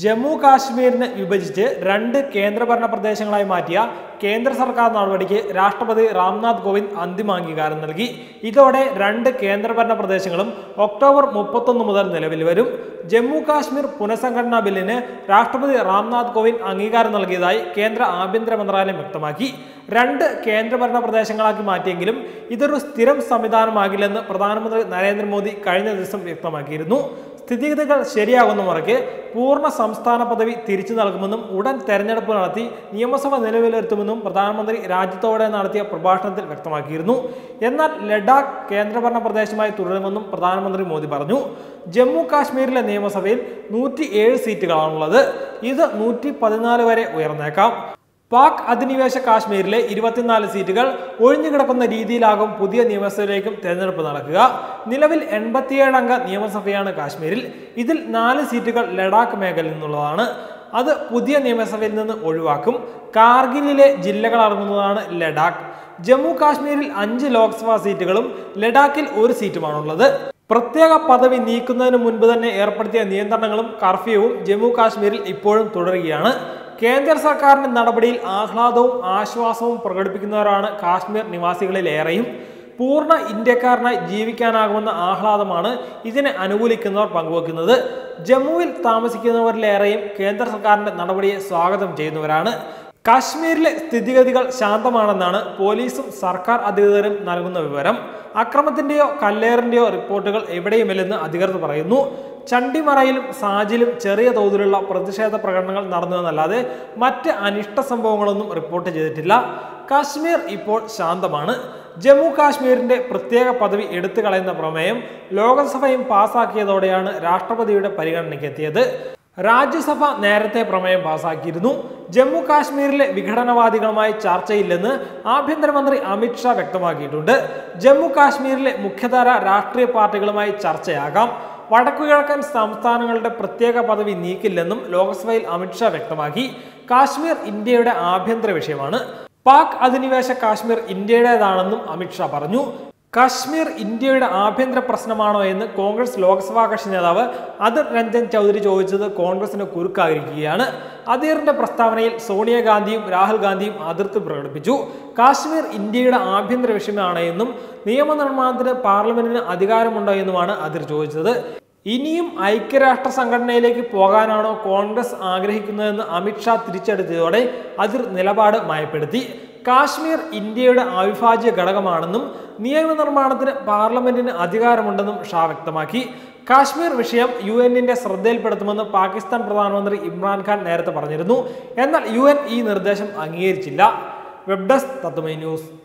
ജമ്മു കാശ്മീരിനെ വിഭജിച്ച് രണ്ട് കേന്ദ്രഭരണ പ്രദേശങ്ങളായി മാറ്റിയ കേന്ദ്ര സർക്കാർ നടപടിക്ക് രാഷ്ട്രപതി രാംനാഥ് കോവിന്ദ് അന്തിമ അംഗീകാരം നൽകി ഇതോടെ രണ്ട് കേന്ദ്രഭരണ പ്രദേശങ്ങളും ഒക്ടോബർ മുപ്പത്തൊന്ന് മുതൽ നിലവിൽ വരും ജമ്മു കാശ്മീർ പുനഃസംഘടനാ ബില്ലിന് രാഷ്ട്രപതി രാംനാഥ് കോവിന്ദ് അംഗീകാരം നൽകിയതായി കേന്ദ്ര ആഭ്യന്തര മന്ത്രാലയം വ്യക്തമാക്കി രണ്ട് കേന്ദ്രഭരണ പ്രദേശങ്ങളാക്കി മാറ്റിയെങ്കിലും ഇതൊരു സ്ഥിരം സംവിധാനമാകില്ലെന്ന് പ്രധാനമന്ത്രി നരേന്ദ്രമോദി കഴിഞ്ഞ ദിവസം വ്യക്തമാക്കിയിരുന്നു സ്ഥിതിഗതികൾ ശരിയാകുന്ന മുറയ്ക്ക് പൂർണ്ണ സംസ്ഥാന പദവി തിരിച്ചു നൽകുമെന്നും ഉടൻ തെരഞ്ഞെടുപ്പ് നടത്തി നിയമസഭ നിലവിലെത്തുമെന്നും പ്രധാനമന്ത്രി രാജ്യത്തോടെ നടത്തിയ പ്രഭാഷണത്തിൽ വ്യക്തമാക്കിയിരുന്നു എന്നാൽ ലഡാക്ക് കേന്ദ്രഭരണ പ്രദേശമായി തുടരുമെന്നും പ്രധാനമന്ത്രി മോദി പറഞ്ഞു ജമ്മു കാശ്മീരിലെ നിയമസഭയിൽ നൂറ്റി ഏഴ് സീറ്റുകളാണുള്ളത് ഇത് നൂറ്റി പതിനാല് വരെ ഉയർന്നേക്കാം പാക് അധിനിവേശ കാശ്മീരിലെ ഇരുപത്തിനാല് സീറ്റുകൾ ഒഴിഞ്ഞുകിടക്കുന്ന രീതിയിലാകും പുതിയ നിയമസഭയിലേക്കും തെരഞ്ഞെടുപ്പ് നടക്കുക നിലവിൽ എൺപത്തിയേഴ് അംഗ നിയമസഭയാണ് കാശ്മീരിൽ ഇതിൽ നാല് സീറ്റുകൾ ലഡാക്ക് മേഖലയിൽ നിന്നുള്ളതാണ് അത് പുതിയ നിയമസഭയിൽ നിന്ന് ഒഴിവാക്കും കാർഗിലിലെ ജില്ലകൾ അടങ്ങുന്നതാണ് ലഡാക്ക് ജമ്മു കാശ്മീരിൽ അഞ്ച് ലോക്സഭാ സീറ്റുകളും ലഡാക്കിൽ ഒരു സീറ്റുമാണുള്ളത് പ്രത്യേക പദവി നീക്കുന്നതിന് മുൻപ് തന്നെ ഏർപ്പെടുത്തിയ നിയന്ത്രണങ്ങളും കർഫ്യൂവും ജമ്മു കാശ്മീരിൽ ഇപ്പോഴും തുടരുകയാണ് കേന്ദ്ര സർക്കാരിന്റെ നടപടിയിൽ ആഹ്ലാദവും ആശ്വാസവും പ്രകടിപ്പിക്കുന്നവരാണ് കാശ്മീർ നിവാസികളിലേറെയും പൂർണ്ണ ഇന്ത്യക്കാരനായി ജീവിക്കാനാകുമെന്ന ആഹ്ലാദമാണ് ഇതിനെ അനുകൂലിക്കുന്നവർ പങ്കുവെക്കുന്നത് ജമ്മുവിൽ താമസിക്കുന്നവരിലേറെയും കേന്ദ്ര സർക്കാരിന്റെ നടപടിയെ സ്വാഗതം ചെയ്യുന്നവരാണ് കാശ്മീരിലെ സ്ഥിതിഗതികൾ ശാന്തമാണെന്നാണ് പോലീസും സർക്കാർ അധികൃതരും നൽകുന്ന വിവരം അക്രമത്തിന്റെയോ കല്ലേറിന്റെയോ റിപ്പോർട്ടുകൾ എവിടെയുമില്ലെന്ന് അധികൃതർ പറയുന്നു ചണ്ടിമറയിലും സാജിലും ചെറിയ തോതിലുള്ള പ്രതിഷേധ പ്രകടനങ്ങൾ നടന്നുവെന്നല്ലാതെ മറ്റ് അനിഷ്ട സംഭവങ്ങളൊന്നും റിപ്പോർട്ട് ചെയ്തിട്ടില്ല കാശ്മീർ ഇപ്പോൾ ശാന്തമാണ് ജമ്മു കാശ്മീരിന്റെ പ്രത്യേക പദവി എടുത്തു കളയുന്ന പ്രമേയം ലോകസഭയും പാസാക്കിയതോടെയാണ് രാഷ്ട്രപതിയുടെ പരിഗണനയ്ക്ക് എത്തിയത് രാജ്യസഭ നേരത്തെ പ്രമേയം പാസാക്കിയിരുന്നു ജമ്മു കാശ്മീരിലെ വിഘടനവാദികളുമായി ചർച്ചയില്ലെന്ന് ആഭ്യന്തരമന്ത്രി അമിത്ഷാ വ്യക്തമാക്കിയിട്ടുണ്ട് ജമ്മു കാശ്മീരിലെ മുഖ്യധാര രാഷ്ട്രീയ പാർട്ടികളുമായി ചർച്ചയാകാം വടക്കുകിഴക്കൻ സംസ്ഥാനങ്ങളുടെ പ്രത്യേക പദവി നീക്കില്ലെന്നും ലോക്സഭയിൽ അമിത്ഷാ വ്യക്തമാക്കി കാശ്മീർ ഇന്ത്യയുടെ ആഭ്യന്തര വിഷയമാണ് പാക് അധിനിവേശ കാശ്മീർ ഇന്ത്യയുടേതാണെന്നും അമിത്ഷാ പറഞ്ഞു കാശ്മീർ ഇന്ത്യയുടെ ആഭ്യന്തര പ്രശ്നമാണോ എന്ന് കോൺഗ്രസ് ലോക്സഭാ കക്ഷി നേതാവ് അദിർ രഞ്ജൻ ചൗധരി ചോദിച്ചത് കോൺഗ്രസിന് കുരുക്കായിരിക്കുകയാണ് അദീറിന്റെ പ്രസ്താവനയിൽ സോണിയാഗാന്ധിയും രാഹുൽ ഗാന്ധിയും അതിർത്തി പ്രകടിപ്പിച്ചു കാശ്മീർ ഇന്ത്യയുടെ ആഭ്യന്തര വിഷയമാണ് എന്നും നിയമനിർമ്മാണത്തിന് പാർലമെന്റിന് അധികാരമുണ്ടോ എന്നുമാണ് അതിർ ചോദിച്ചത് ഇനിയും ഐക്യരാഷ്ട്ര സംഘടനയിലേക്ക് പോകാനാണോ കോൺഗ്രസ് ആഗ്രഹിക്കുന്നതെന്ന് അമിത്ഷാ തിരിച്ചെടുത്തതോടെ അതിർ നിലപാട് മയപ്പെടുത്തി കാശ്മീർ ഇന്ത്യയുടെ അവിഭാജ്യ ഘടകമാണെന്നും നിയമനിർമ്മാണത്തിന് പാർലമെന്റിന് അധികാരമുണ്ടെന്നും ഷാ വ്യക്തമാക്കി കാശ്മീർ വിഷയം യു എന്നിന്റെ ശ്രദ്ധയിൽപ്പെടുത്തുമെന്ന് പാകിസ്ഥാൻ പ്രധാനമന്ത്രി ഇമ്രാൻഖാൻ നേരത്തെ പറഞ്ഞിരുന്നു എന്നാൽ യു എൻ ഈ നിർദ്ദേശം അംഗീകരിച്ചില്ല വെബ് ഡെസ്ക് തത്വമൈ ന്യൂസ്